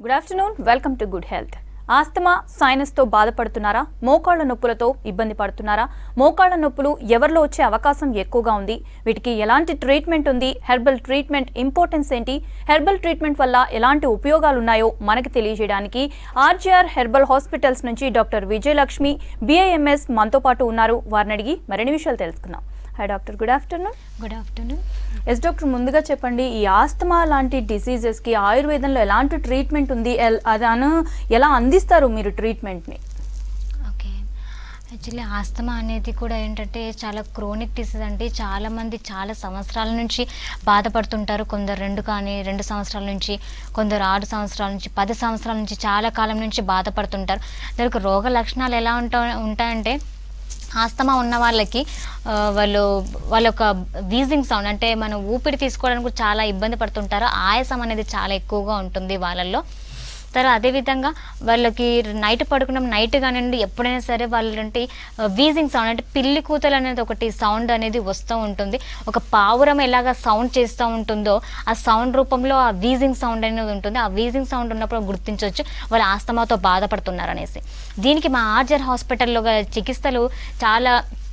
Good afternoon welcome to good health asthma sinus తో బాధపడుతున్నారా మోకాళ్ల నొప్పులతో ఇబ్బంది పడుతున్నారా మోకాళ్ల నొప్పులు ఎవరిలో వచ్చే అవకాశం ఎక్కువగా ఉంది వీటికి ఎలాంటి ట్రీట్మెంట్ ఉంది హెర్బల్ ట్రీట్మెంట్ ఇంపార్టెన్స్ ఏంటి హెర్బల్ ట్రీట్మెంట్ వల్ల ఎలాంటి ఉపయోగాలు ఉన్నాయో మనకి తెలియజేయడానికి ఆర్జీఆర్ హెర్బల్ హాస్పిటల్స్ నుంచి డాక్టర్ విజయలక్ష్మి బిఐఎంఎస్ మనతో పాటు ఉన్నారు వారిని అడిగి మరిన్ని విషయాలు తెలుసుకుందాం hi doctor good afternoon good afternoon yes doctor ముందుగా చెప్పండి ఈ ఆస్తమా లాంటి డిసీజెస్కి ఆయుర్వేదంలో ఎలాంటి ట్రీట్మెంట్ ఉంది ఎల్- అదను ఎలా అందిస్తారు మీరు ట్రీట్మెంట్ని ఓకే యాక్చువల్లీ ఆస్తమా అనేది కూడా ఏంటంటే చాలా క్రోనిక్ డిసీజ్ అంటే చాలా మంది చాలా సంవత్సరాల నుంచి బాధపడుతుంటారు కొందరు రెండు కానీ రెండు సంవత్సరాల నుంచి కొందరు ఆరు సంవత్సరాల నుంచి పది సంవత్సరాల నుంచి చాలా కాలం నుంచి బాధపడుతుంటారు దానికి రోగ లక్షణాలు ఎలా ఉంటా ఉంటాయంటే ఆస్తమా ఉన్న వాళ్ళకి ఆ, వాళ్ళు వాళ్ళ యొక్క వీజింగ్ సౌండ్ అంటే మనం ఊపిరి తీసుకోవడానికి కూడా చాలా ఇబ్బంది పడుతుంటారు ఆయాసం అనేది చాలా ఎక్కువగా ఉంటుంది వాళ్ళల్లో తర్వాత అదేవిధంగా వాళ్ళకి నైట్ పడుకున్న నైట్ కానివ్వండి ఎప్పుడైనా సరే వాళ్ళంటే వీజింగ్ సౌండ్ అంటే పిల్లి కూతలు అనేది ఒకటి సౌండ్ అనేది వస్తూ ఉంటుంది ఒక పావురం ఎలాగ సౌండ్ చేస్తూ ఉంటుందో ఆ సౌండ్ రూపంలో ఆ వీజింగ్ సౌండ్ అనేది ఉంటుంది ఆ వీజింగ్ సౌండ్ ఉన్నప్పుడు గుర్తించవచ్చు వాళ్ళు ఆస్తమాతో బాధపడుతున్నారు అనేసి దీనికి మా ఆర్జర్ హాస్పిటల్లో గల చికిత్సలు చాలా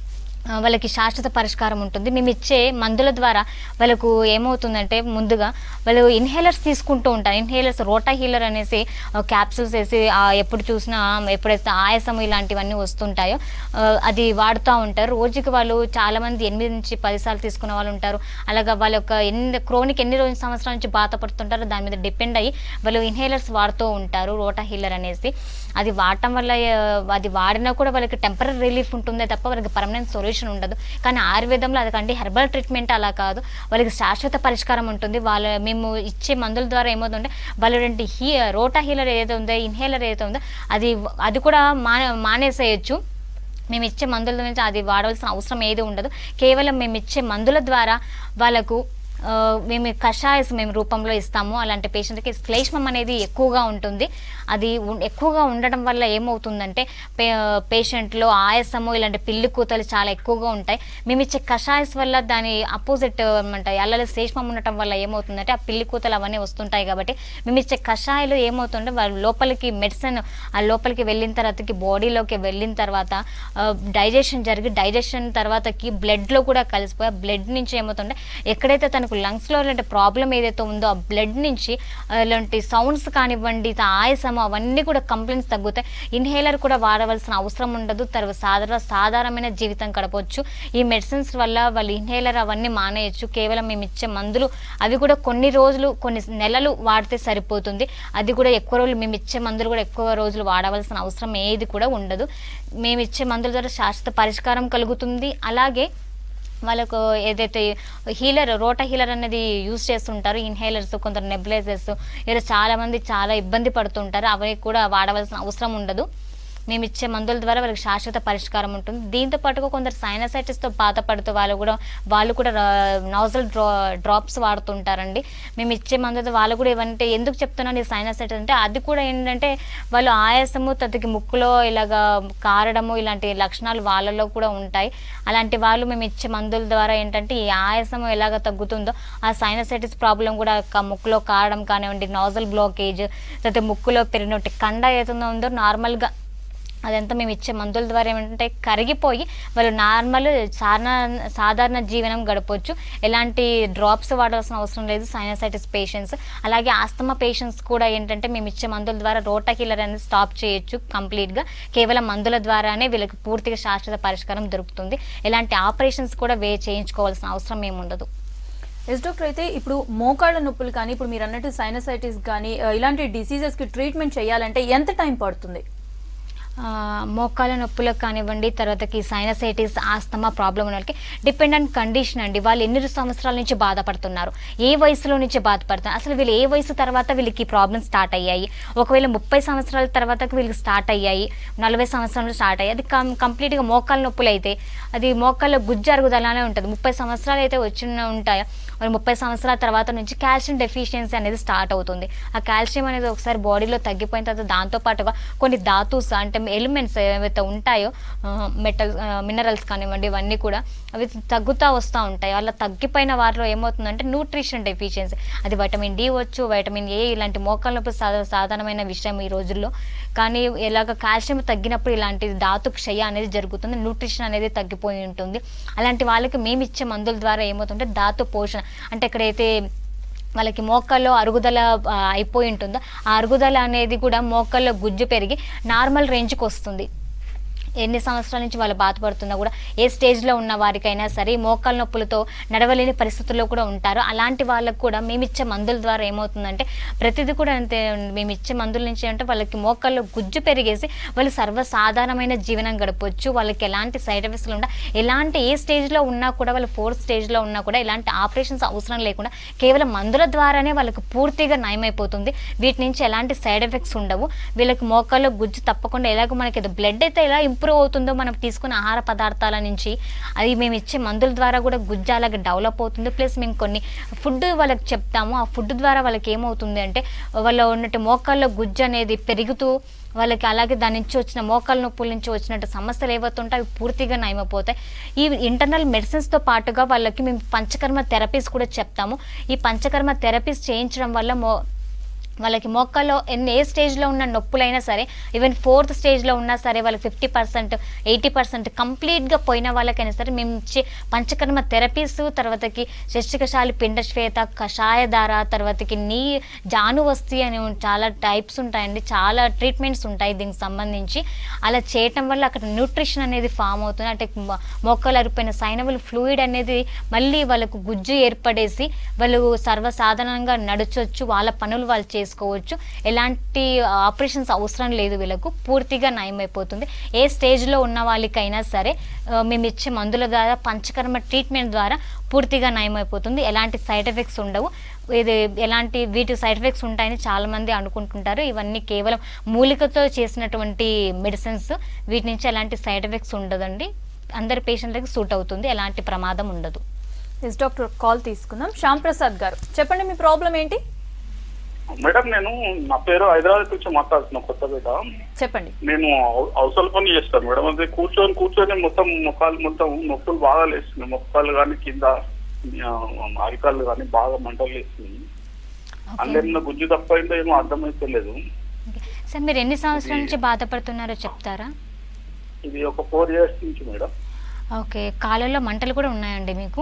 ఆ, వాళ్ళకి శాశ్వత పరిష్కారం ఉంటుంది మేము ఇచ్చే మందుల ద్వారా వాళ్ళకు ఏమవుతుందంటే ముందుగా వాళ్ళు ఇన్హేలర్స్ తీసుకుంటూ ఉంటారు ఇన్హేలర్స్ రోటా హీలర్ అనేసి క్యాప్సూల్స్ వేసి ఆ, ఎప్పుడు చూసినా ఎప్పుడైతే ఆయాసం ఇలాంటివన్నీ వస్తుంటాయో ఆ, అది వాడుతూ ఉంటారు రోజుకి వాళ్ళు చాలామంది ఎనిమిది నుంచి పది సార్లు తీసుకున్న వాళ్ళు ఉంటారు అలాగా వాళ్ళ యొక్క ఎన్ని క్రోనిక్ ఎన్ని రోజుల సంవత్సరాల నుంచి బాధపడుతుంటారో దాని మీద డిపెండ్ అయ్యి వాళ్ళు ఇన్హేలర్స్ వాడుతూ ఉంటారు రోటా హీలర్ అనేసి అది వాడటం వల్ల ఆ, అది వాడినా కూడా వాళ్ళకి టెంపరీ రిలీఫ్ ఉంటుందే తప్ప వాళ్ళకి పర్మనెంట్ సొల్యూషన్ ఉండదు కానీ ఆయుర్వేదంలో అదికంటే హెర్బల్ ట్రీట్మెంట్ అలా కాదు వాళ్ళకి శాశ్వత పరిష్కారం ఉంటుంది వాళ్ళ మేము ఇచ్చే మందుల ద్వారా ఏమవుతుందంటే వాళ్ళ హీ రోటా హీలర్ ఏదైతే ఉందో ఇన్హేలర్ ఏదైతే ఉందో అది అది కూడా మానే మానేసేయచ్చు మేము ఇచ్చే మందుల నుంచి అది వాడవలసిన అవసరం ఏది ఉండదు కేవలం మేము ఇచ్చే మందుల ద్వారా వాళ్ళకు ఆ, మేము కషాయస్ మేము రూపంలో ఇస్తాము అలాంటి పేషెంట్కి శ్లేష్మం అనేది ఎక్కువగా ఉంటుంది అది ఉన్- ఎక్కువగా ఉండడం వల్ల ఏమవుతుందంటే పే పేషెంట్లో ఆయాసము ఇలాంటి పిల్లి కూతలు చాలా ఎక్కువగా ఉంటాయి మేము ఇచ్చే కషాయస్ వల్ల దాని అపోజిట్ అనమాట అల్లల శ్లేష్మం ఉండటం వల్ల ఏమవుతుందంటే ఆ పిల్లి కూతలు అవన్నీ వస్తుంటాయి కాబట్టి మేము ఇచ్చే కషాయాలు ఏమవుతుంటే వాళ్ళ లోపలికి మెడిసిన్ ఆ లోపలికి వెళ్ళిన తర్వాతకి బాడీలోకి వెళ్ళిన తర్వాత డైజెషన్ జరిగి డైజెషన్ తర్వాతకి బ్లడ్లో కూడా కలిసిపోయి ఆ బ్లడ్ నుంచి ఏమవుతుంటే ఎక్కడైతే తనకు లంగ్స్లో ఇలాంటి ప్రాబ్లం ఏదైతే ఉందో ఆ బ్లడ్ నుంచి ఆ, ఇలాంటి సౌండ్స్ కానివ్వండి త- ఆయాసము అవన్నీ కూడా కంప్లైంట్స్ తగ్గుతాయి ఇన్హేలర్ కూడా వాడవలసిన అవసరం ఉండదు తర్వాత సాధారణ సాధారణమైన జీవితం గడపవచ్చు ఈ మెడిసిన్స్ వల్ల వాళ్ళు ఇన్హేలర్ అవన్నీ మానేయచ్చు కేవలం మేము ఇచ్చే మందులు అవి కూడా కొన్ని రోజులు కొన్ని నెలలు వాడితే సరిపోతుంది అది కూడా ఎక్కువ రోజులు మేము ఇచ్చే మందులు కూడా ఎక్కువ రోజులు వాడవలసిన అవసరం ఏది కూడా ఉండదు మేము ఇచ్చే మందుల ద్వారా శాశ్వత పరిష్కారం కలుగుతుంది అలాగే వాళ్ళకు ఏదైతే హీలర్ రోటా హీలర్ అనేది యూజ్ చేస్తుంటారు ఇన్హేలర్స్ కొందరు నెబులైజర్స్ ఇలా చాలా మంది చాలా ఇబ్బంది పడుతుంటారు అవి కూడా వాడవలసిన అవసరం ఉండదు మేము ఇచ్చే మందుల ద్వారా వాళ్ళకి శాశ్వత పరిష్కారం ఉంటుంది దీంతో పాటుగా కొందరు సైనసైటిస్తో బాధపడుతూ వాళ్ళు కూడా వాళ్ళు కూడా నాజల్ డ్రా డ్రాప్స్ వాడుతుంటారండి మేము ఇచ్చే మందులతో వాళ్ళు కూడా ఏమంటే ఎందుకు చెప్తున్నాను ఈ సైనసైటిస్ అంటే అది కూడా ఏంటంటే వాళ్ళు ఆయాసము తదికి ముక్కులో ఇలాగా కారడము ఇలాంటి లక్షణాలు వాళ్ళలో కూడా ఉంటాయి అలాంటి వాళ్ళు మేము ఇచ్చే మందుల ద్వారా ఏంటంటే ఈ ఆయాసము ఎలాగ తగ్గుతుందో ఆ సైనసైటిస్ ప్రాబ్లం కూడా క- ముక్కులో కారడం కానివ్వండి నాజల్ బ్లాకేజ్ తర్వాత ముక్కులో పెరిగినట్టు కండ ఏదైతుందో ఉందో నార్మల్గా అదంతా మేము ఇచ్చే మందుల ద్వారా ఏమంటే కరిగిపోయి వాళ్ళు నార్మల్ సాధారణ సాధారణ జీవనం గడపవచ్చు ఎలాంటి డ్రాప్స్ వాడాల్సిన అవసరం లేదు సైనసైటిస్ పేషెంట్స్ అలాగే ఆస్తమా పేషెంట్స్ కూడా ఏంటంటే మేము ఇచ్చే మందుల ద్వారా రోటా కిల్లర్ అనేది స్టాప్ చేయొచ్చు కంప్లీట్గా కేవలం మందుల ద్వారానే వీళ్ళకి పూర్తిగా శాశ్వత పరిష్కారం దొరుకుతుంది ఎలాంటి ఆపరేషన్స్ కూడా వే చేయించుకోవాల్సిన అవసరం ఏముండదు ఎస్ డాక్టర్ అయితే ఇప్పుడు మోకాళ్ళ నొప్పులు కానీ ఇప్పుడు మీరు అన్నట్టు సైనసైటిస్ కానీ ఆ, ఇలాంటి డిసీజెస్కి ట్రీట్మెంట్ చేయాలంటే ఎంత టైం పడుతుంది ఆ, మోకాల నొప్పులకు కానివ్వండి తర్వాతకి సైనసైటిస్ ఆస్తమా ప్రాబ్లం ఉన్న వాళ్ళకి డిపెండెంట్ కండిషన్ అండి వాళ్ళు ఎన్ని సంవత్సరాల నుంచి బాధపడుతున్నారు ఏ వయసులో నుంచి బాధపడుతున్నారు అసలు వీళ్ళు ఏ వయసు తర్వాత వీళ్ళకి ప్రాబ్లమ్స్ స్టార్ట్ అయ్యాయి ఒకవేళ ముప్పై సంవత్సరాల తర్వాత వీళ్ళకి స్టార్ట్ అయ్యాయి నలభై సంవత్సరాలు స్టార్ట్ అయ్యాయి అది కం కంప్లీట్గా మోకాల నొప్పులు అయితే అది మోకాళ్ళ గుజ్జు అరుగుదలనే ఉంటుంది ముప్పై సంవత్సరాలు అయితే వచ్చిన ఉంటాయి మరి ముప్పై సంవత్సరాల తర్వాత నుంచి కాల్షియం డెఫిషియన్సీ అనేది స్టార్ట్ అవుతుంది ఆ కాల్షియం అనేది ఒకసారి బాడీలో తగ్గిపోయిన తర్వాత దాంతో పాటుగా కొన్ని ధాతుస్ అంటే ఎలిమెంట్స్ ఏవైతే ఉంటాయో మెటల్ మినరల్స్ కానివ్వండి ఇవన్నీ కూడా అవి తగ్గుతూ వస్తూ ఉంటాయి అలా తగ్గిపోయిన వారిలో ఏమవుతుందంటే న్యూట్రిషన్ డెఫిషియన్సీ అది వైటమిన్ డి వచ్చు వైటమిన్ ఏ ఇలాంటి మోకాళ్ళ నొప్పి సాధ సాధారణమైన విషయం ఈ రోజుల్లో కానీ ఎలాగ కాల్షియం తగ్గినప్పుడు ఇలాంటి ధాతు క్షయ అనేది జరుగుతుంది న్యూట్రిషన్ అనేది తగ్గిపోయి ఉంటుంది అలాంటి వాళ్ళకి మేము ఇచ్చే మందుల ద్వారా ఏమవుతుంటే ధాతు పోషణ అంటే ఎక్కడైతే వాళ్ళకి మోకాల్లో అరుగుదల ఆ, అయిపోయి ఉంటుందో ఆ అరుగుదల అనేది కూడా మోకాల్లో గుజ్జు పెరిగి నార్మల్ రేంజ్కి వస్తుంది ఎన్ని సంవత్సరాల నుంచి వాళ్ళు బాధపడుతున్నా కూడా ఏ స్టేజ్లో ఉన్న వారికైనా సరే ఈ మోకాళ్ళ నొప్పులతో నడవలేని పరిస్థితుల్లో కూడా ఉంటారు అలాంటి వాళ్ళకు కూడా మేము ఇచ్చే మందుల ద్వారా ఏమవుతుందంటే ప్రతిదీ కూడా అంతే మేము ఇచ్చే మందుల నుంచి అంటే వాళ్ళకి మోకాళ్ళు గుజ్జు పెరిగేసి వాళ్ళు సర్వసాధారణమైన జీవనం గడపవచ్చు వాళ్ళకి ఎలాంటి సైడ్ ఎఫెక్ట్స్ ఉండ ఎలాంటి ఏ స్టేజ్లో ఉన్నా కూడా వాళ్ళు ఫోర్త్ స్టేజ్లో ఉన్నా కూడా ఎలాంటి ఆపరేషన్స్ అవసరం లేకుండా కేవలం మందుల ద్వారానే వాళ్ళకి పూర్తిగా నయమైపోతుంది వీటి నుంచి ఎలాంటి సైడ్ ఎఫెక్ట్స్ ఉండవు వీళ్ళకి మోకాల్లో గుజ్జు తప్పకుండా ఎలాగో మనకి బ్లడ్ అయితే ఎలా ఇంప్రూవ్ అవుతుందో మనం తీసుకున్న ఆహార పదార్థాల నుంచి అది మేము ఇచ్చే మందుల ద్వారా కూడా గుజ్జు అలాగే డెవలప్ అవుతుంది ప్లస్ మేము కొన్ని ఫుడ్ వాళ్ళకి చెప్తాము ఆ ఫుడ్ ద్వారా వాళ్ళకి ఏమవుతుంది అంటే వాళ్ళ ఉన్నట్టు మోకాల్లో గుజ్జు అనేది పెరుగుతూ వాళ్ళకి అలాగే దాని నుంచి వచ్చిన మోకాళ్ళ నొప్పుల నుంచి వచ్చినట్టు సమస్యలు ఏవైతే ఉంటాయో అవి పూర్తిగా నయమైపోతాయి ఈ ఇంటర్నల్ మెడిసిన్స్తో పాటుగా వాళ్ళకి మేము పంచకర్మ థెరపీస్ కూడా చెప్తాము ఈ పంచకర్మ థెరపీస్ చేయించడం వల్ల మో వాళ్ళకి మొక్కల్లో ఎన్ని ఏ స్టేజ్లో ఉన్న నొప్పులైనా సరే ఈవెన్ ఫోర్త్ స్టేజ్లో ఉన్నా సరే వాళ్ళకి ఫిఫ్టీ పర్సెంట్ ఎయిటీ పర్సెంట్ కంప్లీట్గా పోయిన వాళ్ళకైనా సరే మేము ఇచ్చే పంచకర్మ థెరపీస్ తర్వాతకి శస్త్రికశాలి పిండశ్వేత కషాయధార తర్వాతకి నీ జానువస్తి అని చాలా టైప్స్ ఉంటాయండి చాలా ట్రీట్మెంట్స్ ఉంటాయి దీనికి సంబంధించి అలా చేయటం వల్ల అక్కడ న్యూట్రిషన్ అనేది ఫామ్ అవుతుంది అంటే మొ- మొక్కలు అరిపోయిన సైనబుల్ ఫ్లూయిడ్ అనేది మళ్ళీ వాళ్ళకు గుజ్జు ఏర్పడేసి వాళ్ళు సర్వసాధారణంగా నడచొచ్చు వాళ్ళ పనులు వాళ్ళు చేసుకోవచ్చు ఎలాంటి ఆపరేషన్స్ అవసరం లేదు వీళ్ళకు పూర్తిగా నయమైపోతుంది ఏ స్టేజ్లో ఉన్న వాళ్ళకైనా సరే ఆ, మేము ఇచ్చే మందుల ద్వారా పంచకర్మ ట్రీట్మెంట్ ద్వారా పూర్తిగా నయమైపోతుంది ఎలాంటి సైడ్ ఎఫెక్ట్స్ ఉండవు ఇది ఎలాంటి వీటి సైడ్ ఎఫెక్ట్స్ ఉంటాయని చాలామంది అనుకుంటుంటారు ఇవన్నీ కేవలం మూలికతో చేసినటువంటి మెడిసిన్స్ వీటి నుంచి ఎలాంటి సైడ్ ఎఫెక్ట్స్ ఉండదండి అందరి పేషెంట్లకి సూట్ అవుతుంది ఎలాంటి ప్రమాదం ఉండదు ఎస్ డాక్టర్ కాల్ తీసుకుందాం శ్యామ్ ప్రసాద్ గారు చెప్పండి మీ ప్రాబ్లం ఏంటి మేడం నేను నా పేరు హైదరాబాద్ నుంచి మాట్లాడుతున్నా కొత్తపేట చెప్పండి నేను అవ- అవసర పని చేస్తాను మేడం అదే కూర్చొని కూర్చొని మొత్తం ముఖాలు మొత్తం నొప్పులు బాగా లేస్తున్నాయి మొక్కలు కానీ కింద ఆ, అరికాళ్ళు కానీ బాగా మంటలు లేస్తున్నాయి అందులో గుజ్జు తప్పైందో ఏమో అర్థమైతే లేదు సార్ మీరు ఎన్ని సంవత్సరాల నుంచి బాధపడుతున్నారో చెప్తారా ఇది ఒక ఫోర్ ఇయర్స్ నుంచి మేడం ఓకే కాళ్ళల్లో మంటలు కూడా ఉన్నాయండి మీకు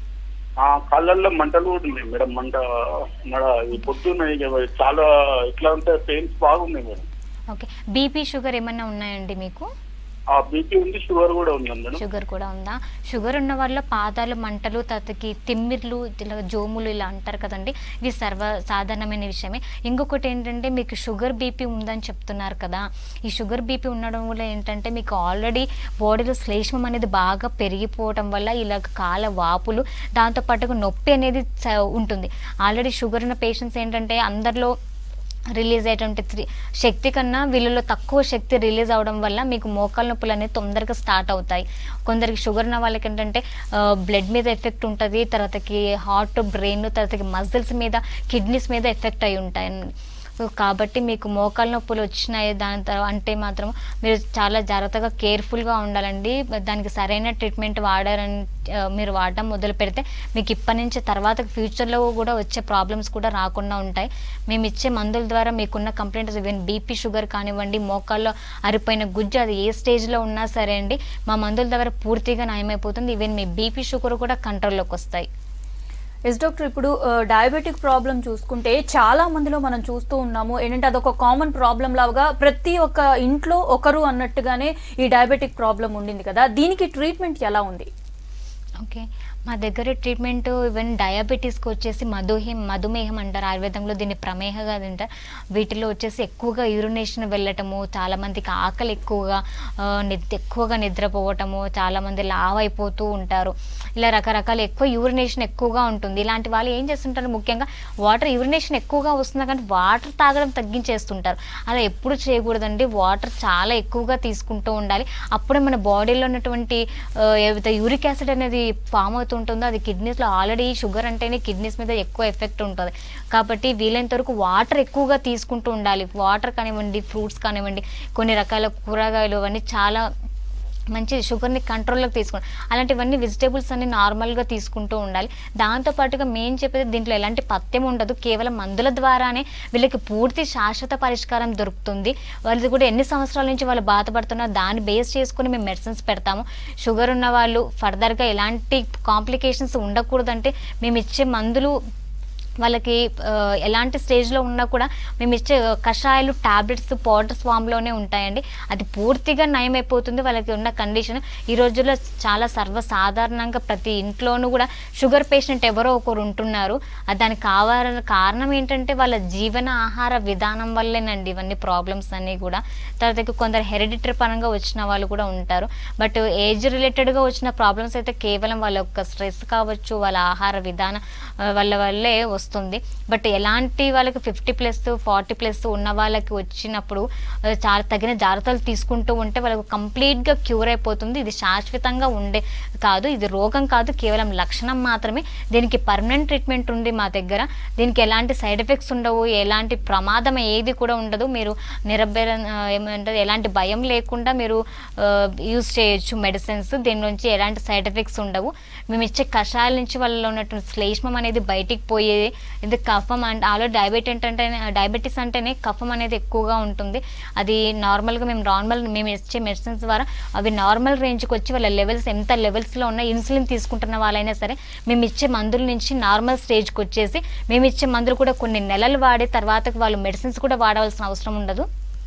ఆ కాళ్ళల్లో మంటలు కూడా ఉన్నాయి మేడం మంట మన ఈ పొద్దున్న ఇక చాలా ఎట్లా అంటే పెయిన్స్ బాగున్నాయి మేడం ఓకే బీపీ షుగర్ ఏమన్నా ఉన్నాయండి మీకు ఆ బీపీ ఉంది షుగర్ కూడా ఉంది మేడం షుగర్ కూడా ఉందా షుగర్ ఉన్న వాళ్ళ పాదాలు మంటలు తతకి తిమ్మిర్లు ఇలా జోములు ఇలా అంటారు కదండి ఇవి సర్వ సాధారణమైన విషయమే ఇంకొకటి ఏంటంటే మీకు షుగర్ బీపీ ఉందని చెప్తున్నారు కదా ఈ షుగర్ బీపీ ఉండడం వల్ల ఏంటంటే మీకు ఆల్రెడీ బాడీలో శ్లేష్మం అనేది బాగా పెరిగిపోవటం వల్ల ఇలా కాల వాపులు దాంతోపాటుగా నొప్పి అనేది చ- ఉంటుంది ఆల్రెడీ షుగర్ ఉన్న పేషెంట్స్ ఏంటంటే అందరిలో రిలీజ్ అయ్యేటువంటి త్రి- శక్తి కన్నా వీళ్ళలో తక్కువ శక్తి రిలీజ్ అవడం వల్ల మీకు మోకాల నొప్పులు అనేవి తొందరగా స్టార్ట్ అవుతాయి కొందరికి షుగర్ ఉన్న వాళ్ళకి ఏంటంటే బ్లడ్ మీద ఎఫెక్ట్ ఉంటుంది తర్వాతకి హార్ట్ బ్రెయిన్ తర్వాతకి మజిల్స్ మీద కిడ్నీస్ మీద ఎఫెక్ట్ అయి ఉంటాయి సో కాబట్టి మీకు మోకాల నొప్పులు వచ్చినాయి దాని తర్వాత అంటే మాత్రం మీరు చాలా జాగ్రత్తగా కేర్ఫుల్గా ఉండాలండి దానికి సరైన ట్రీట్మెంట్ వాడారని ఆ, మీరు వాడడం మొదలు పెడితే మీకు ఇప్పటి నుంచి తర్వాత ఫ్యూచర్లో కూడా వచ్చే ప్రాబ్లమ్స్ కూడా రాకుండా ఉంటాయి మేము ఇచ్చే మందుల ద్వారా మీకున్న కంప్లైంట్స్ ఈవెన్ బీపీ షుగర్ కానివ్వండి మోకాల్లో అరిపోయిన గుజ్జు అది ఏ స్టేజ్లో ఉన్నా సరే అండి మా మందుల ద్వారా పూర్తిగా నయమైపోతుంది ఈవెన్ మీ బీపీ షుగర్ కూడా కంట్రోల్లోకి వస్తాయి ఎస్ డాక్టర్ ఇప్పుడు డయాబెటిక్ ప్రాబ్లం చూసుకుంటే చాలా మందిలో మనం చూస్తూ ఉన్నాము ఏంటంటే అదొక కామన్ ప్రాబ్లం లాగా ప్రతి ఒక్క ఇంట్లో ఒకరు అన్నట్టుగానే ఈ డయాబెటిక్ ప్రాబ్లం ఉండింది కదా దీనికి ట్రీట్మెంట్ ఎలా ఉంది ఓకే మా దగ్గర ట్రీట్మెంట్ ఈవెన్ డయాబెటీస్కి వచ్చేసి మధుహేం మధుమేహం అంటారు ఆయుర్వేదంలో దీన్ని ప్రమేహగా తింటారు వీటిలో వచ్చేసి ఎక్కువగా యూరినేషన్ వెళ్ళటము చాలామందికి ఆకలి ఎక్కువగా ఆ, నిద్ర ఎక్కువగా నిద్రపోవటము చాలామంది లావ్ అయిపోతూ ఉంటారు ఇలా రకరకాల ఎక్కువ యూరినేషన్ ఎక్కువగా ఉంటుంది ఇలాంటి వాళ్ళు ఏం చేస్తుంటారు ముఖ్యంగా వాటర్ యూరినేషన్ ఎక్కువగా వస్తుంది కానీ వాటర్ తాగడం తగ్గించేస్తుంటారు అలా ఎప్పుడు చేయకూడదండి వాటర్ చాలా ఎక్కువగా తీసుకుంటూ ఉండాలి అప్పుడే మన బాడీలో ఉన్నటువంటి ఆ, ఏవైతే యూరిక్ యాసిడ్ అనేది ఫామ్ అవుతుంది బాధపడుతుంటుందో అది కిడ్నీస్లో ఆల్రెడీ షుగర్ అంటేనే కిడ్నీస్ మీద ఎక్కువ ఎఫెక్ట్ ఉంటుంది కాబట్టి వీలైనంత వరకు వాటర్ ఎక్కువగా తీసుకుంటూ ఉండాలి వాటర్ కానివ్వండి ఫ్రూట్స్ కానివ్వండి కొన్ని రకాల కూరగాయలు అవన్నీ చాలా మంచి షుగర్ని కంట్రోల్లోకి తీసుకోండి అలాంటివన్నీ వెజిటేబుల్స్ అన్ని నార్మల్గా తీసుకుంటూ ఉండాలి దాంతోపాటుగా మెయిన్ చెప్పేది దీంట్లో ఎలాంటి పథ్యం ఉండదు కేవలం మందుల ద్వారానే వీళ్ళకి పూర్తి శాశ్వత పరిష్కారం దొరుకుతుంది వాళ్ళది కూడా ఎన్ని సంవత్సరాల నుంచి వాళ్ళు బాధపడుతున్నారో దాన్ని బేస్ చేసుకుని మేము మెడిసిన్స్ పెడతాము షుగర్ ఉన్న వాళ్ళు ఫర్దర్గా ఎలాంటి కాంప్లికేషన్స్ ఉండకూడదంటే మేము ఇచ్చే మందులు వాళ్ళకి ఆ, ఎలాంటి స్టేజ్లో ఉన్నా కూడా మేము ఇచ్చే కషాయాలు టాబ్లెట్స్ పౌడర్స్ ఫామ్లోనే ఉంటాయండి అది పూర్తిగా నయమైపోతుంది వాళ్ళకి ఉన్న కండిషన్ ఈ రోజుల్లో చాలా సర్వసాధారణంగా ప్రతి ఇంట్లోనూ కూడా షుగర్ పేషెంట్ ఎవరో ఒకరు ఉంటున్నారు అది దానికి కావాల కారణం ఏంటంటే వాళ్ళ జీవన ఆహార విధానం వల్లేనండి ఇవన్నీ ప్రాబ్లమ్స్ అన్నీ కూడా తర్వాత కొందరు హెరిడిటరీ పరంగా వచ్చిన వాళ్ళు కూడా ఉంటారు బట్ ఏజ్ రిలేటెడ్గా వచ్చిన ప్రాబ్లమ్స్ అయితే కేవలం వాళ్ళ యొక్క స్ట్రెస్ కావచ్చు వాళ్ళ ఆహార విధానం ఆ, వాళ్ళ వల్లే వస్తుంది బట్ ఎలాంటి వాళ్ళకి ఫిఫ్టీ ప్లస్ ఫార్టీ ప్లస్ ఉన్న వాళ్ళకి వచ్చినప్పుడు ఆ, చాలా తగిన జాగ్రత్తలు తీసుకుంటూ ఉంటే వాళ్ళకు కంప్లీట్గా క్యూర్ అయిపోతుంది ఇది శాశ్వతంగా ఉండే కాదు ఇది రోగం కాదు కేవలం లక్షణం మాత్రమే దీనికి పర్మనెంట్ ట్రీట్మెంట్ ఉంది మా దగ్గర దీనికి ఎలాంటి సైడ్ ఎఫెక్ట్స్ ఉండవు ఎలాంటి ప్రమాదం ఏది కూడా ఉండదు మీరు నిరభ్య ఏమంటారు ఎలాంటి భయం లేకుండా మీరు యూజ్ చేయొచ్చు మెడిసిన్స్ దీని నుంచి ఎలాంటి సైడ్ ఎఫెక్ట్స్ ఉండవు మేము ఇచ్చే కషాయాల నుంచి వాళ్ళలో ఉన్నటువంటి శ్లేష్మం అనేది బయటికి పోయేది ఇది కఫం అంటే ఆల్రెడీ డయాబెటీ అంటే డయాబెటీస్ అంటేనే కఫం అనేది ఎక్కువగా ఉంటుంది అది నార్మల్గా మేము నార్మల్ మేము ఇచ్చే మెడిసిన్స్ ద్వారా అవి నార్మల్ రేంజ్కి వచ్చి వాళ్ళ లెవెల్స్ ఎంత లెవెల్స్లో ఉన్న ఇన్సులిన్ తీసుకుంటున్న వాళ్ళైనా సరే మేము ఇచ్చే మందుల నుంచి నార్మల్ స్టేజ్కి వచ్చేసి మేము ఇచ్చే మందులు కూడా కొన్ని నెలలు వాడే తర్వాత వాళ్ళు మెడిసిన్స్ కూడా వాడవలసిన అవసరం ఉండదు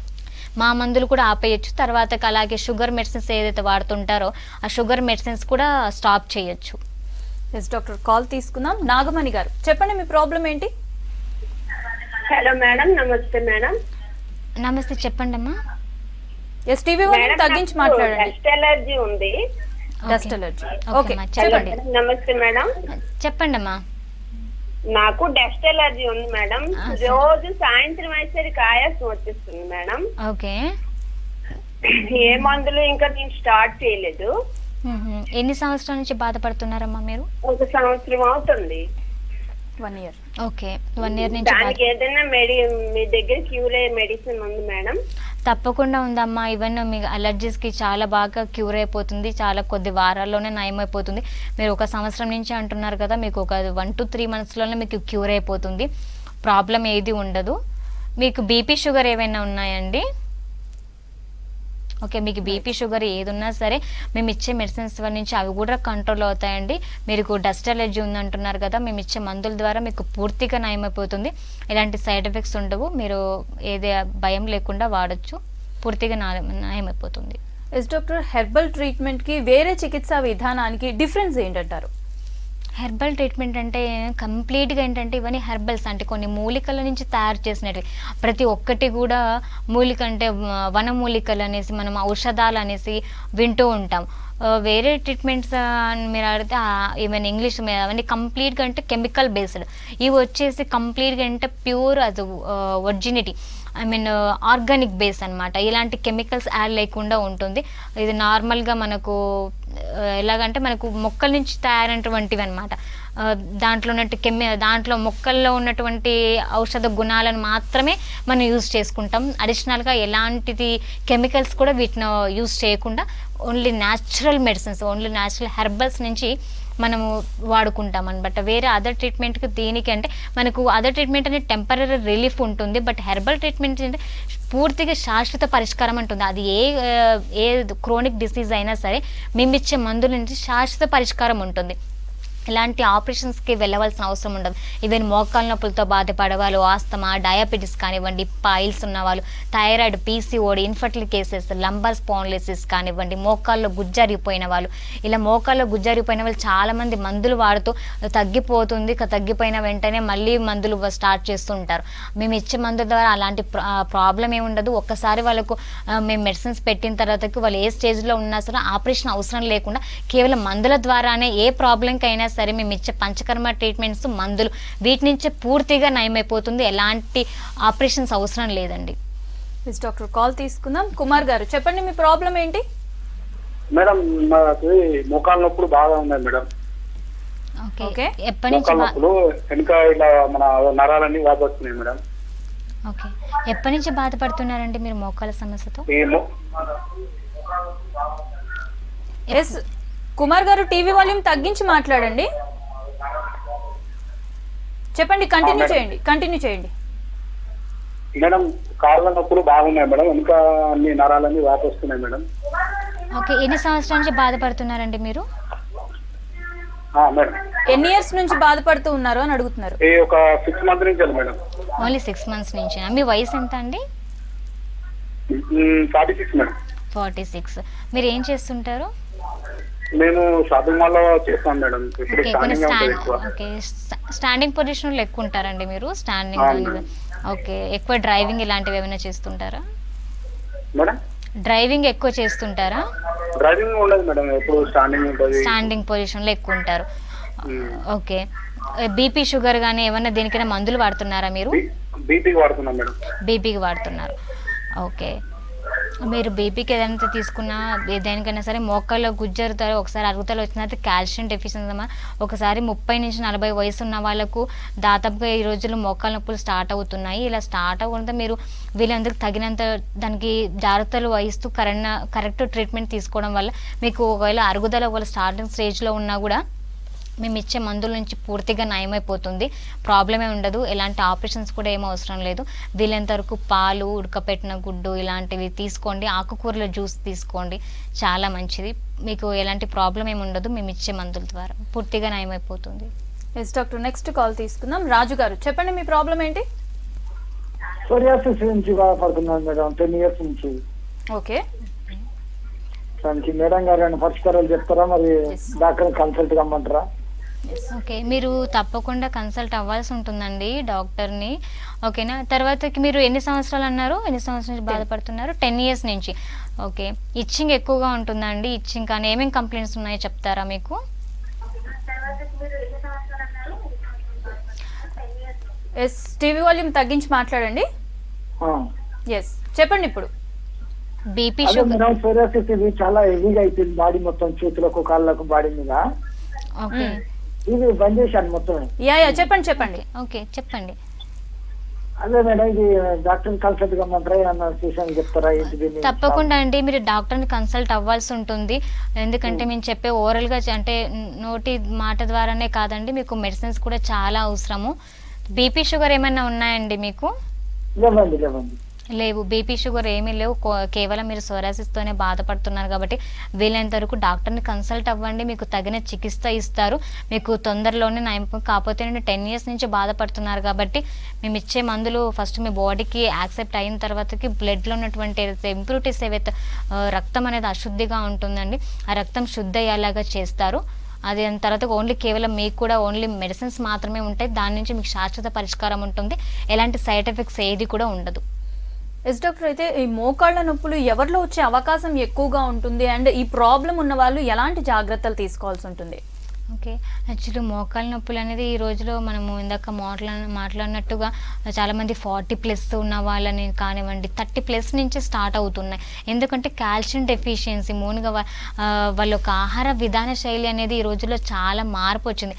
మా మందులు కూడా ఆపేయచ్చు తర్వాత అలాగే షుగర్ మెడిసిన్స్ ఏదైతే వాడుతుంటారో ఆ షుగర్ మెడిసిన్స్ కూడా స్టాప్ చేయొచ్చు ఎస్ డాక్టర్ కాల్ తీసుకుందాం నాగమణి గారు చెప్పండి మీ ప్రాబ్లం ఏంటి హలో మేడం నమస్తే మేడం నమస్తే చెప్పండి అమ్మా ఎస్ టీవీ వాళ్ళు తగ్గించి మాట్లాడండి డస్ట్ ఎలర్జీ ఉంది డస్ట్ అలర్జీ ఓకే ఓకే అమ్మా, హలో చెప్పండి మేడం, నమస్తే మేడం చెప్పండి అమ్మా నాకు డస్ట్ ఎలర్జీ ఉంది మేడం ఆ, సరే. రోజు సాయంత్రం అయ్యేసరికి ఆయాసం వచ్చేస్తుంది మేడం ఓకే ఏ మందులు ఇంకా నేను స్టార్ట్ చేయలేదు మ్మ్. ఎన్ని సంవత్సరాల నుంచి బాధపడుతున్నారమ్మా మీరు ఒక సంవత్సరం అవుతుంది one year okay one year నుంచి బాధ- దానికి ఏదైనా మెడి మీ దగ్గర క్యూర్ అయ్యే మెడిసిన్ ఉంది మేడం తప్పకుండా ఉందమ్మా ఈవెన్ మీ అలర్జీస్కి చాలా బాగా క్యూర్ అయిపోతుంది చాలా కొద్ది వారాల్లోనే నయమైపోతుంది మీరు ఒక సంవత్సరం నుంచి అంటున్నారు కదా మీకు ఒక వన్ టు త్రీ మంత్స్లోనే మీకు క్యూర్ అయిపోతుంది ప్రాబ్లం ఏది ఉండదు మీకు బీపీ షుగర్ ఏమైనా ఉన్నాయండి ఓకే మీకు బీపీ షుగర్ ఏది ఉన్నా సరే మేము ఇచ్చే మెడిసిన్స్ నుంచి అవి కూడా కంట్రోల్ అవుతాయండి మీకు డస్ట్ అలర్జీ ఉందంటున్నారు కదా మేము ఇచ్చే మందుల ద్వారా మీకు పూర్తిగా నయమైపోతుంది ఎలాంటి సైడ్ ఎఫెక్ట్స్ ఉండవు మీరు ఏది భయం లేకుండా వాడచ్చు పూర్తిగా నా- నయమైపోతుంది ఎస్ డాక్టర్ హెర్బల్ ట్రీట్మెంట్ కి వేరే చికిత్సా విధానానికి డిఫరెన్స్ ఏంటంటారు హెర్బల్ ట్రీట్మెంట్ అంటే కంప్లీట్గా ఏంటంటే ఇవన్నీ హెర్బల్స్ అంటే కొన్ని మూలికల నుంచి తయారు చేసినవి ప్రతి ఒక్కటి కూడా మూలిక అంటే వ- వనమూలికలు అనేసి మనం ఔషధాలు అనేసి వింటూ ఉంటాం ఆ, వేరే ట్రీట్మెంట్స్ మీరు అడిగితే ఈవెన్ ఇంగ్లీష్ మీద అవన్నీ కంప్లీట్గా అంటే కెమికల్ బేస్డ్ ఇవి వచ్చేసి కంప్లీట్గా అంటే ప్యూర్ అది originality I mean organic base అన్నమాట ఇలాంటి కెమికల్స్ యాడ్ లేకుండా ఉంటుంది ఇది నార్మల్గా మనకు ఆ, ఎలాగంటే మనకు మొక్కల నుంచి తయారైనటువంటివి అనమాట దాంట్లో ఉన్నట్టు కెమి దాంట్లో మొక్కల్లో ఉన్నటువంటి ఔషధ గుణాలను మాత్రమే మనం యూజ్ చేసుకుంటాం అడిషనల్గా ఎలాంటిది కెమికల్స్ కూడా వీటిని యూజ్ చేయకుండా only natural medicines only natural herbals నుంచి మనము వాడుకుంటాం అనమాట వేరే అదర్ ట్రీట్మెంట్కి దీనికి అంటే మనకు అదర్ ట్రీట్మెంట్ అనేది టెంపరీ రిలీఫ్ ఉంటుంది బట్ హెర్బల్ ట్రీట్మెంట్ అంటే పూర్తిగా శాశ్వత పరిష్కారం ఉంటుంది అది ఏ ఆ, ఏ క్రోనిక్ డిసీజ్ అయినా సరే మేము ఇచ్చే మందుల నుంచి శాశ్వత పరిష్కారం ఉంటుంది ఇలాంటి ఆపరేషన్స్కి వెళ్ళవలసిన అవసరం ఉండదు ఈవెన్ మోకాళ్ళ నొప్పులతో బాధపడే వాళ్ళు ఆస్తమా డయాబెటీస్ కానివ్వండి పైల్స్ ఉన్నవాళ్ళు thyroid PCOD infertile cases lumbar spondylosis కానివ్వండి మోకాల్లో గుజ్జరిపోయిన వాళ్ళు ఇలా మోకాల్లో గుజ్జరిపోయిన వాళ్ళు చాలామంది మందులు వాడుతూ తగ్గిపోతుంది ఇక తగ్గిపోయిన వెంటనే మళ్ళీ మందులు స్టార్ట్ చేస్తుంటారు మేము ఇచ్చే మందుల ద్వారా అలాంటి ప్రాబ్లం ఏమి ఉండదు ఒక్కసారి వాళ్ళకు ఆ, మేము మెడిసిన్స్ పెట్టిన తర్వాతకి వాళ్ళు ఏ స్టేజ్లో ఉన్నా సరే ఆపరేషన్ అవసరం లేకుండా కేవలం మందుల ద్వారానే ఏ ప్రాబ్లంకి అయినా సరే మేము ఇచ్చే పంచకర్మ ట్రీట్మెంట్స్ మందులు వీటి నుంచే పూర్తిగా నయమైపోతుంది ఎలాంటి ఆపరేషన్స్ అవసరం లేదండి ఎస్ డాక్టర్ కాల్ తీసుకుందాం కుమార్ గారు చెప్పండి మీ ప్రాబ్లం ఏంటి మేడం నాకు మోకాళ్ళ నొప్పులు బాగా ఉన్నాయి మేడం ఓకే ఓకే. ఎప్పటి నుంచి మోకాళ్ళ బా- నొప్పులు వెనుక ఇలా మన నరాలన్నీ వాపొస్తున్నాయి మేడం ఓకే ఎప్పటి నుంచి బాధపడుతున్నారండి మీరు మోకాల సమస్యతో ఈ మో- ఎస్ కుమార్ గారు టీవీ వాల్యూమ్ తగ్గించి మాట్లాడండి చెప్పండి కంటిన్యూ మేడం. చేయండి కంటిన్యూ చేయండి మేడం కాళ్ళ నొప్పులు బాగున్నాయి మేడం వెనుక అన్ని నరాలన్నీ వాపొస్తున్నాయి మేడం ఓకే ఎన్ని సంవత్సరాల నుంచి బాధపడుతున్నారండి మీరు ఆ, మేడం ఎన్ని ఇయర్స్ నుంచి బాధపడుతూ ఉన్నారు అని అడుగుతున్నారు ఈ ఒక సిక్స్ మంత్ నుంచి వెళ్ళి మేడం ఓన్లీ సిక్స్ మంత్స్ నుంచి మీ వయసు ఎంత అండి forty six madam forty six మీరు ఏం చేస్తుంటారు మేము షాపింగ్ మాల్ లో చేస్తాం మేడం ఇప్పుడు ఓకే కొన్ని స్టాండింగ్ ఉంటుంది స్టాండ్ ఎక్కువ ఓకే స్టాండింగ్ పొజిషన్లో ఎక్కువ ఉంటారండి మీరు స్టాండింగ్ అవును. ఓకే ఎక్కువ డ్రైవింగ్ ఇలాంటివి ఏమైనా చేస్తుంటారా మేడం డ్రైవింగ్ ఎక్కువ చేస్తుంటారా డ్రైవింగ్ ఉండదు మేడం ఎప్పుడు స్టాండింగ్ ఉంటుంది స్టాండింగ్ పొజిషన్లో ఎక్కువ ఉంటారు మ్మ్. ఓకే బీపీ షుగర్ కానీ ఏమన్నా దేనికైనా మందులు వాడుతున్నారా మీరు బీపీకి వాడుతున్నాం మేడం బీపీకి వాడుతున్నారు ఓకే మీరు బీపీకి ఏదైనా తీసుకున్నా ఏ- దేనికైనా సరే మోకాల్లో గుజ్జరుతారు ఒకసారి అరుగుతలు వచ్చిన తర్వాత కాల్షియం డెఫిషియన్సీ ఒకసారి ముప్పై నుంచి నలభై వయసు ఉన్న వాళ్ళకు దాదాపుగా ఈ రోజుల్లో మోకాల నొప్పులు స్టార్ట్ అవుతున్నాయి ఇలా స్టార్ట్ అవ్వడంతో మీరు వీళ్ళందరికి తగినంత దానికి జాగ్రత్తలు వహిస్తూ కరెక్ట్ కరెక్ట్ ట్రీట్మెంట్ తీసుకోవడం వల్ల మీకు ఒకవేళ అరుగుదల ఒకవేళ స్టార్టింగ్ స్టేజ్లో ఉన్నా కూడా మేము ఇచ్చే మందుల నుంచి పూర్తిగా నయమైపోతుంది ప్రాబ్లమే ఉండదు ఎలాంటి ఆపరేషన్స్ కూడా ఏం అవసరం లేదు వీలైనంత వరకు పాలు ఉడకపెట్టిన గుడ్డు ఇలాంటివి తీసుకోండి ఆకుకూరల జ్యూస్ తీసుకోండి చాలా మంచిది మీకు ఎలాంటి ప్రాబ్లం ఏమి ఉండదు మేము ఇచ్చే మందుల ద్వారా పూర్తిగా నయమైపోతుంది ఎస్ డాక్టర్ నెక్స్ట్ కాల్ తీసుకుందాం రాజు గారు చెప్పండి మీ ప్రాబ్లం ఏంటి సోరియాసిస్ నుంచి బాధపడుతున్నాను మేడం టెన్ ఇయర్స్ నుంచి ఓకే దానికి మేడం గారు ఏమైనా పరిష్కారాలు చెప్తారా మరి Yes. డాక్టర్ కన్సల్ట్ కమ్మంటారా ఓకే మీరు తప్పకుండా కన్సల్ట్ అవ్వాల్సి ఉంటుందండి డాక్టర్ని ఓకేనా తర్వాతకి మీరు ఎన్ని సంవత్సరాలు అన్నారు ఎన్ని సంవత్సరాల నుంచి బాధపడుతున్నారు టెన్ ఇయర్స్ నుంచి ఓకే ఇచ్చింగ్ ఎక్కువగా ఉంటుందండి ఇచ్చింగ్ కానీ ఏమేమి కంప్లైంట్స్ ఉన్నాయో చెప్తారా మీకు ఎస్ టీవీ వాల్యూమ్ తగ్గించి మాట్లాడండి ఆ. ఎస్ చెప్పండి ఇప్పుడు బీపీ అదే షుగర్ మేడం సోరియాసిస్ ఇది చాలా హెవీగా అయిపోయింది బాడీ మొత్తం చేతులకు కాళ్ళకు బాడీ మీద ఓకే ఇది బంద్ చేశాను మొత్తం యా యా చెప్పండి చెప్పండి ఓకే చెప్పండి అదే మేడం ఇది డాక్టర్ కన్సల్ట్ కమ్మంటారా ఏమన్నా చూసాను చెప్తారా ఏంటి దీన్ని? తప్పకుండా అండి మీరు డాక్టర్ని కన్సల్ట్ అవ్వాల్సి ఉంటుంది ఎందుకంటే మేము చెప్పే ఓరల్గా అంటే నోటి మాట ద్వారానే కాదండి మీకు మెడిసిన్స్ కూడా చాలా అవసరము బీపీ షుగర్ ఏమైనా ఉన్నాయండి మీకు లేవండి లేవండి లేవు బీపీ షుగర్ ఏమీ లేవు కో- కేవలం మీరు సోరాసిస్తోనే బాధపడుతున్నారు కాబట్టి వీలైనంత వరకు డాక్టర్ని కన్సల్ట్ అవ్వండి మీకు తగిన చికిత్స ఇస్తారు మీకు తొందరలోనే నయం కాకపోతే నేను టెన్ ఇయర్స్ నుంచి బాధపడుతున్నారు కాబట్టి మేము ఇచ్చే మందులు ఫస్ట్ మీ బాడీకి యాక్సెప్ట్ అయిన తర్వాతకి బ్లడ్లో ఉన్నటువంటి ఏదైతే ఇంప్యూరిటీస్ ఏవైతే ఆ, రక్తం అనేది అశుద్ధిగా ఉంటుందండి ఆ రక్తం శుద్ధి అయ్యేలాగా చేస్తారు అది దాని తర్వాత ఓన్లీ కేవలం మీకు కూడా ఓన్లీ మెడిసిన్స్ మాత్రమే ఉంటాయి దాని నుంచి మీకు శాశ్వత పరిష్కారం ఉంటుంది ఎలాంటి సైడ్ ఎఫెక్ట్స్ ఏది కూడా ఉండదు ఎస్ డాక్టర్ అయితే ఈ మోకాళ్ళ నొప్పులు ఎవరిలో వచ్చే అవకాశం ఎక్కువగా ఉంటుంది అండ్ ఈ ప్రాబ్లం ఉన్న వాళ్ళు ఎలాంటి జాగ్రత్తలు తీసుకోవాల్సి ఉంటుంది ఓకే యాక్చువల్లీ మోకాళ్ళ నొప్పులు అనేది ఈ రోజులో మనము ఇందాక మాట్లా మాట్లాడినట్టుగా చాలామంది ఫార్టీ ప్లస్ ఉన్న వాళ్ళని కానివ్వండి థర్టీ ప్లస్ నుంచి స్టార్ట్ అవుతున్నాయి ఎందుకంటే కాల్షియం డెఫిషియన్సీ మూనుగా వా- ఆ, వాళ్ళ యొక్క ఆహార విధాన శైలి అనేది ఈ రోజుల్లో చాలా మార్పు వచ్చింది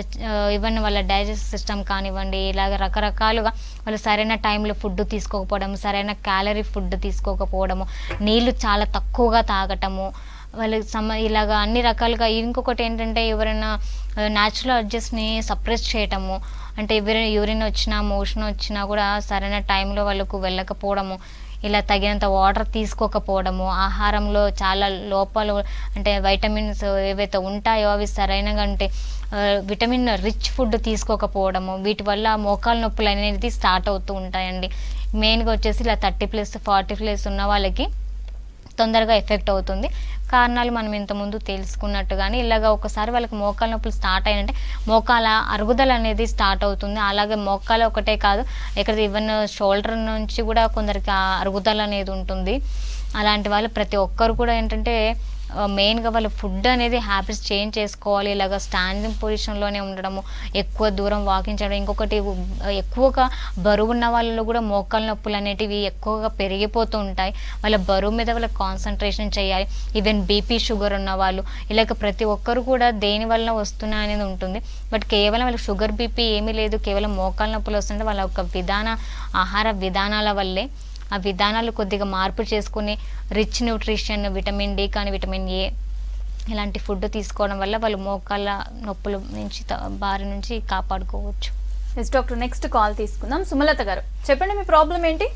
ఈవెన్ వాళ్ళ డైజెస్ట్ సిస్టమ్ కానివ్వండి ఇలాగ రకరకాలుగా వాళ్ళు సరైన టైంలో ఫుడ్ తీసుకోకపోవడం సరైన క్యాలరీ ఫుడ్ తీసుకోకపోవడము నీళ్లు చాలా తక్కువగా తాగటము వాళ్ళకి సమ ఇలాగా అన్ని రకాలుగా ఇంకొకటి ఏంటంటే ఎవరైనా న్యాచురల్ అడ్జస్ట్ని సప్రెస్ చేయటము అంటే ఎవరైనా యూరిన్ వచ్చినా మోషన్ వచ్చినా కూడా సరైన టైంలో వాళ్ళకు వెళ్ళకపోవడము ఇలా తగినంత వాటర్ తీసుకోకపోవడము ఆహారంలో చాలా లోపాలు అంటే వైటమిన్స్ ఏవైతే ఉంటాయో అవి సరైనగా అంటే ఆ, విటమిన్ రిచ్ ఫుడ్ తీసుకోకపోవడము వీటి వల్ల మోకాలు నొప్పులు అనేది స్టార్ట్ అవుతూ ఉంటాయండి మెయిన్గా వచ్చేసి ఇలా థర్టీ ప్లస్ ఫార్టీ ప్లస్ ఉన్న వాళ్ళకి తొందరగా ఎఫెక్ట్ అవుతుంది కారణాలు మనం ఇంతకుముందు తెలుసుకున్నట్టుగానే ఇలాగ ఒకసారి వాళ్ళకి మోకాల నొప్పులు స్టార్ట్ అయినంటే మోకాల అరుగుదల అనేది స్టార్ట్ అవుతుంది అలాగే మోకాలు ఒకటే కాదు ఇక్కడ ఈవెన్ షోల్డర్ నుంచి కూడా కొందరికి ఆ అరుగుదల అనేది ఉంటుంది అలాంటి వాళ్ళు ప్రతి ఒక్కరు కూడా ఏంటంటే మెయిన్గా వాళ్ళు ఫుడ్ అనేది హ్యాబిట్స్ చేంజ్ చేసుకోవాలి ఇలాగ స్టాండింగ్ పొజిషన్లోనే ఉండడము ఎక్కువ దూరం వాకింగ్ చేయడం ఇంకొకటి ఉ- ఎక్కువగా బరువు ఉన్న వాళ్ళలో కూడా మోకాల నొప్పులు అనేటివి ఎక్కువగా పెరిగిపోతూ ఉంటాయి వాళ్ళ బరువు మీద వాళ్ళ కాన్సన్ట్రేషన్ చేయాలి ఈవెన్ బీపీ షుగర్ ఉన్న వాళ్ళు ఇలాగ ప్రతి ఒక్కరు కూడా దేని వలన వస్తున్నాయి అనేది ఉంటుంది బట్ కేవలం వాళ్ళకి షుగర్ బీపీ ఏమీ లేదు కేవలం మోకాల నొప్పులు వస్తుంటే వాళ్ళ యొక్క విధాన ఆహార విధానాల వల్లే ఆ విధానాలు కొద్దిగా మార్పు చేసుకుని రిచ్ న్యూట్రిషన్ విటమిన్ డి కానీ విటమిన్ ఏ ఇలాంటి ఫుడ్ తీసుకోవడం వల్ల వాళ్ళు మోకాళ్ళ నొప్పుల నుంచి త- బారి నుంచి కాపాడుకోవచ్చు ఎస్ డాక్టర్ నెక్స్ట్ కాల్ తీసుకుందాం సుమలత గారు చెప్పండి మీ ప్రాబ్లం ఏంటి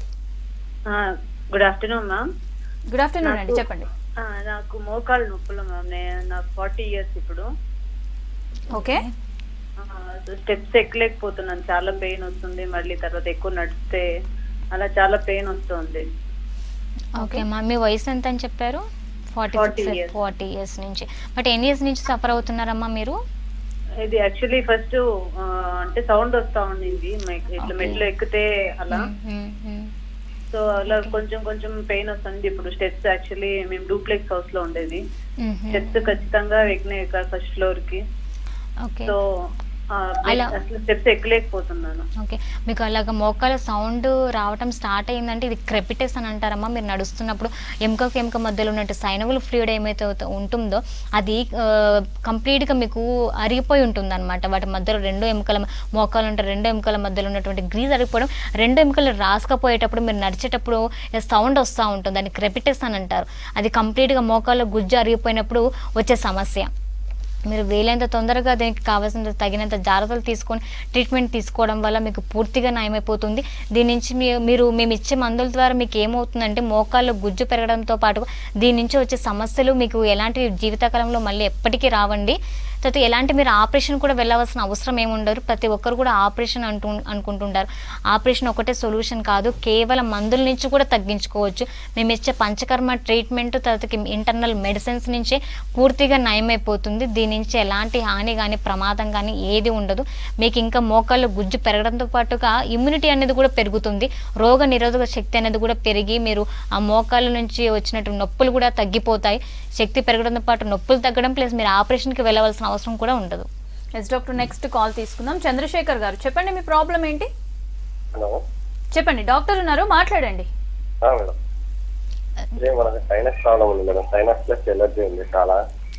good afternoon ma'am good afternoon అండి నాకు- చెప్పండి నాకు మోకాలు నొప్పులు మ్యామ్ నేను నాకు ఫార్టీ ఇయర్స్ ఇప్పుడు ఓకే స్టెప్స్ ఎక్కలేకపోతున్నాను చాలా పెయిన్ వస్తుంది మళ్ళీ తర్వాత ఎక్కువ నడిస్తే అలా చాలా పెయిన్ వస్తుంది ఓకే అమ్మా మీ వయసు ఎంత అని చెప్పారు forty 40 six years. Forty years నుంచి బట్ ఎన్ని ఇయర్స్ నుంచి సఫర్ అవుతున్నారమ్మా మీరు ఇది యాక్చువల్లీ ఫస్ట్ అంటే సౌండ్ వస్తా ఉండింది మైక్ ఇట్లా Okay. మెట్లు ఎక్కితే అలా మ్మ్, మ్మ్. సో అలా కొంచెం కొంచెం పెయిన్ వస్తుంది ఇప్పుడు స్టెప్స్ యాక్చువల్లీ మేము డూప్లెక్స్ హౌస్ లో ఉండేది మ్మ్, మ్మ్. స్టెప్స్ ఖచ్చితంగా ఎక్కినాయి ఫస్ట్ ఫ్లోర్ కి ఓకే సో అలా- అసలు స్టెప్స్ ఎక్కలేకపోతున్నాను ఓకే మీకు అలాగ మోకాల సౌండ్ రావటం స్టార్ట్ అయిందంటే ఇది క్రెపిటెస్ అని అంటారమ్మా మీరు నడుస్తున్నప్పుడు ఎముకకు ఎముక మధ్యలో ఉన్నట్టు సైనవుల్ ఫ్లూయిడ్ ఏమైతే అవుత- ఉంటుందో అది ఆ, కంప్లీట్గా మీకు అరిగిపోయి ఉంటుంది అనమాట వాటి మధ్యలో రెండు ఎముకల మోకాలు ఉంటే రెండు ఎముకల మధ్యలో ఉన్నటువంటి గ్రీజ్ అరిగిపోవడం రెండు ఎముకలు రాసుకపోయేటప్పుడు మీరు నడిచేటప్పుడు సౌండ్ వస్తూ ఉంటుంది దాన్ని క్రెపిటెస్ అని అంటారు అది కంప్లీట్గా మోకాల్లో గుజ్జు అరిగిపోయినప్పుడు వచ్చే సమస్య మీరు వీలైనంత తొందరగా దీనికి కావాల్సిన తగినంత జాగ్రత్తలు తీసుకొని ట్రీట్మెంట్ తీసుకోవడం వల్ల మీకు పూర్తిగా నయమైపోతుంది దీని నుంచి మీ మీరు మేము ఇచ్చే మందుల ద్వారా మీకు ఏమవుతుందంటే మోకాల్లో గుజ్జు పెరగడంతో పాటు దీని నుంచి వచ్చే సమస్యలు మీకు ఎలాంటి జీవితకాలంలో మళ్ళీ ఎప్పటికీ రావండి తర్వాత ఎలాంటి మీరు ఆపరేషన్ కూడా వెళ్ళవలసిన అవసరం ఏమి ఉండరు ప్రతి ఒక్కరు కూడా ఆపరేషన్ అంటూ అనుకుంటుంటారు ఆపరేషన్ ఒకటే సొల్యూషన్ కాదు కేవలం మందుల నుంచి కూడా తగ్గించుకోవచ్చు మేము ఇచ్చే పంచకర్మ ట్రీట్మెంట్ తర్వాత ఇంటర్నల్ మెడిసిన్స్ నుంచే పూర్తిగా నయమైపోతుంది దీని నుంచి ఎలాంటి హాని కానీ ప్రమాదం కానీ ఏది ఉండదు మీకు ఇంకా మోకాళ్ళు గుజ్జు పెరగడంతో పాటుగా ఇమ్యూనిటీ అనేది కూడా పెరుగుతుంది రోగ నిరోధక శక్తి అనేది కూడా పెరిగి మీరు ఆ మోకాళ్ళ నుంచి వచ్చినట్టు నొప్పులు కూడా తగ్గిపోతాయి శక్తి పెరగడంతో పాటు నొప్పులు తగ్గడం ప్లస్ మీరు ఆపరేషన్కి వెళ్ళవలసిన అవసరం కూడా ఉండదు ఎస్ డాక్టర్ నెక్స్ట్ కాల్ తీసుకుందాం చంద్రశేఖర్ గారు చెప్పండి మీ ప్రాబ్లం ఏంటి హలో చెప్పండి డాక్టర్ ఉన్నారు మాట్లాడండి ఆ, మేడం ఇదే మనకి సైనస్ ప్రాబ్లం ఉంది మేడం సైనస్ ప్లస్ ఎలర్జీ ఉంది చాలా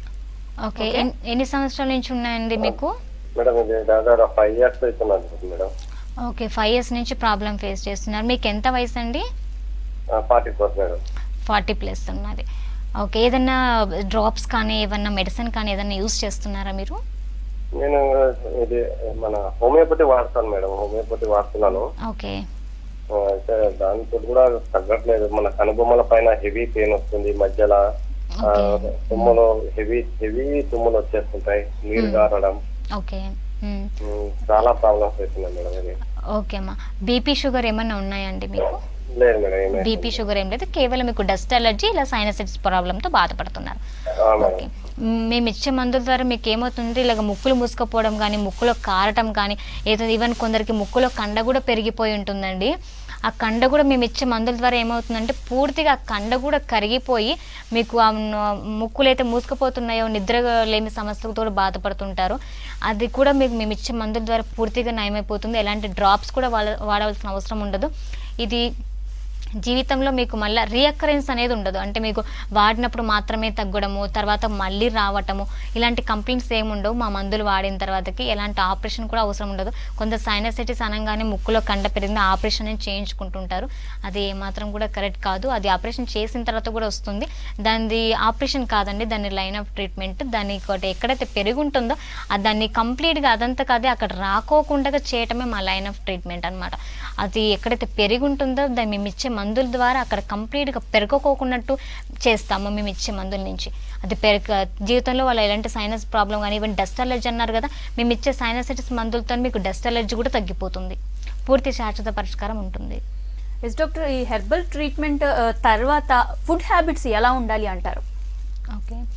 ఓకే ఎన్- ఎన్ని సంవత్సరాల నుంచి ఉన్నాయండి మీకు మేడం ఇది దాదాపు ఫైవ్ ఇయర్స్ అవుతున్నది మేడం ఓకే ఫైవ్ ఇయర్స్ నుంచి ప్రాబ్లం ఫేస్ చేస్తున్నారు మీకు ఎంత వయసు అండి forty four madam forty plus ఉన్నది ఓకే ఏదన్నా డ్రాప్స్ కానీ ఏదన్నా మెడిసిన్ కానీ ఏదన్నా యూస్ చేస్తున్నారా మీరు నేను ఇది మన హోమియోపతి వాడతాను మేడం హోమియోపతి వాడుతున్నాను ఓకే ఆ, అయితే దాంతో కూడా తగ్గట్లేదు మన కనుబొమ్మల పైన హెవీ పెయిన్ వస్తుంది మధ్యలో ఆ, తుమ్ములు హెవీ హెవీ తుమ్ములు వచ్చేస్తుంటాయి నీరు గారడం ఓకే మ్మ్. ఉమ్, చాలా ప్రాబ్లమ్స్ అవుతున్నాయి మేడం ఇది ఓకే అమ్మా బీపీ షుగర్ ఏమన్నా ఉన్నాయండి మీకు లేదు మేడం ఏమీ బీపీ షుగర్ ఏం లేదు కేవలం మీకు డస్ట్ అలర్జీ ఇలా సైనసైటిస్ ప్రాబ్లంతో బాధపడుతున్నారు ఆ, ఓకే మేడం మ్, మేము ఇచ్చే మందుల ద్వారా మీకు ఏమవుతుంది ఇలాగ ముక్కులు మూసుకుపోవడం కానీ ముక్కులో కారటం కానీ ఏదో ఈవెన్ కొందరికి ముక్కులో కండ కూడా పెరిగిపోయి ఉంటుందండి ఆ కండ కూడా మేము ఇచ్చే మందుల ద్వారా ఏమవుతుందంటే పూర్తిగా ఆ కండ కూడా కరిగిపోయి మీకు ఆ న- ముక్కులు అయితే మూసుకుపోతున్నాయో నిద్ర లేని సమస్యలతో కూడా బాధపడుతుంటారు అది కూడా మీకు మేము ఇచ్చే మందుల ద్వారా పూర్తిగా నయమైపోతుంది ఎలాంటి డ్రాప్స్ కూడా వాడ వాడవలసిన అవసరం ఉండదు ఇది జీవితంలో మీకు మళ్ళీ రీఅకరెన్స్ అనేది ఉండదు అంటే మీకు వాడినప్పుడు మాత్రమే తగ్గడము తర్వాత మళ్ళీ రావటము ఇలాంటి కంప్లైంట్స్ ఏమి ఉండవు మా మందులు వాడిన తర్వాతకి ఎలాంటి ఆపరేషన్ కూడా అవసరం ఉండదు కొంత సైనసైటిస్ అనగానే ముక్కులో కండ పెరిగిన ఆపరేషన్ అని చేయించుకుంటుంటారు అది ఏమాత్రం కూడా కరెక్ట్ కాదు అది ఆపరేషన్ చేసిన తర్వాత కూడా వస్తుంది దానిది ఆపరేషన్ కాదండి దాని లైన్ ఆఫ్ ట్రీట్మెంట్ దాన్ని ఒకటి ఎక్కడైతే పెరిగి ఉంటుందో ఆ దాన్ని కంప్లీట్గా అదంతా కాదే అక్కడ రాకోకుండా చేయటమే మా లైన్ ఆఫ్ ట్రీట్మెంట్ అన్నమాట అది ఎక్కడైతే పెరిగి ఉంటుందో దాన్ని మేము ఇచ్చే మందుల ద్వారా అక్కడ కంప్లీట్గా పెరగకోకున్నట్టు చేస్తాము మేము ఇచ్చే మందుల నుంచి అది పెరగ జీవితంలో వాళ్ళు ఎలాంటి సైనస్ ప్రాబ్లం కానీ ఈవెన్ డస్ట్ అలర్జీ అన్నారు కదా మేము ఇచ్చే సైనసైటిస్ మందులతో మీకు డస్ట్ అలర్జీ కూడా తగ్గిపోతుంది పూర్తి శాశ్వత పరిష్కారం ఉంటుంది ఎస్ డాక్టర్ ఈ హెర్బల్ ట్రీట్మెంట్ తర్వాత ఫుడ్ హ్యాబిట్స్ ఎలా ఉండాలి అంటారు ఓకే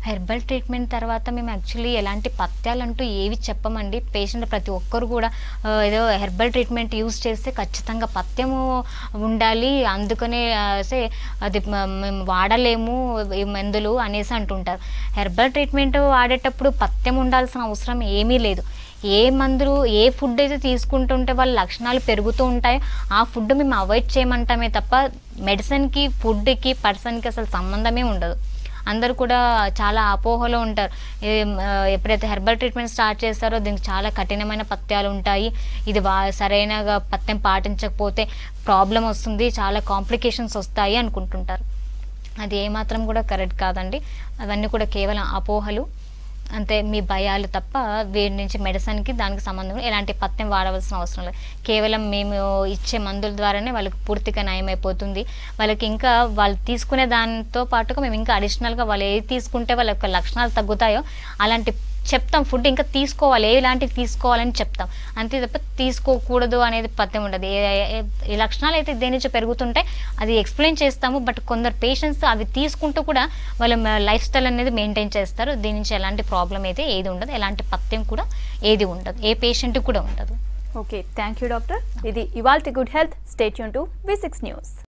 హెర్బల్ ట్రీట్మెంట్ తర్వాత మేము యాక్చువల్లీ ఎలాంటి పథ్యాలంటూ ఏవి చెప్పమండి పేషెంట్ ప్రతి ఒక్కరు కూడా ఆ, ఏదో హెర్బల్ ట్రీట్మెంట్ యూస్ చేస్తే ఖచ్చితంగా పథ్యము ఉండాలి అందుకనే ఆ, సే అది మ- మేము వాడలేము ఈ మందులు అనేసి అంటుంటారు హెర్బల్ ట్రీట్మెంట్ వాడేటప్పుడు పథ్యం ఉండాల్సిన అవసరం ఏమీ లేదు ఏ మందులు ఏ ఫుడ్ అయితే తీసుకుంటుంటే వాళ్ళ లక్షణాలు పెరుగుతూ ఉంటాయో ఆ ఫుడ్ మేము అవాయిడ్ చేయమంటామే తప్ప మెడిసిన్కి ఫుడ్కి పర్సన్కి అసలు సంబంధమే ఉండదు అందరూ కూడా చాలా అపోహలో ఉంటారు ఏం, ఆ, ఎప్పుడైతే హెర్బల్ ట్రీట్మెంట్ స్టార్ట్ చేస్తారో దీనికి చాలా కఠినమైన పథ్యాలు ఉంటాయి ఇది వా సరైనగా పథ్యం పాటించకపోతే ప్రాబ్లం వస్తుంది చాలా కాంప్లికేషన్స్ వస్తాయి అనుకుంటుంటారు అది ఏమాత్రం కూడా కరెక్ట్ కాదండి అవన్నీ కూడా కేవలం అపోహలు అంతే మీ భయాలు తప్ప వీటి నుంచి మెడిసిన్కి దానికి సంబంధం ఎలాంటి పథ్యం వాడవలసిన అవసరం లేదు కేవలం మేము ఇచ్చే మందుల ద్వారానే వాళ్ళకి పూర్తిగా నయం అయిపోతుంది వాళ్ళకి ఇంకా వాళ్ళు తీసుకునే దానితో పాటుగా మేము ఇంకా అడిషనల్గా వాళ్ళు ఏది తీసుకుంటే వాళ్ళ యొక్క లక్షణాలు తగ్గుతాయో అలాంటి చెప్తాం ఫుడ్ ఇంకా తీసుకోవాలి ఎలాంటివి తీసుకోవాలని చెప్తాం అంతే తప్ప తీసుకోకూడదు అనేది పథ్యం ఉండదు ఏ ఏ- ఏ లక్షణాలు అయితే దేని నుంచి పెరుగుతుంటాయి అది ఎక్స్ప్లెయిన్ చేస్తాము బట్ కొందరు పేషెంట్స్ అవి తీసుకుంటూ కూడా వాళ్ళ లైఫ్ స్టైల్ అనేది మెయింటైన్ చేస్తారు దీని నుంచి ఎలాంటి ప్రాబ్లం అయితే ఏది ఉండదు ఎలాంటి పథ్యం కూడా ఏది ఉండదు ఏ పేషెంట్ కూడా ఉండదు ఓకే థ్యాంక్ యూ డాక్టర్ ఇది ఇవాల్టి గుడ్ హెల్త్ స్టేట్ యూన్ టు వి సిక్స్ న్యూస్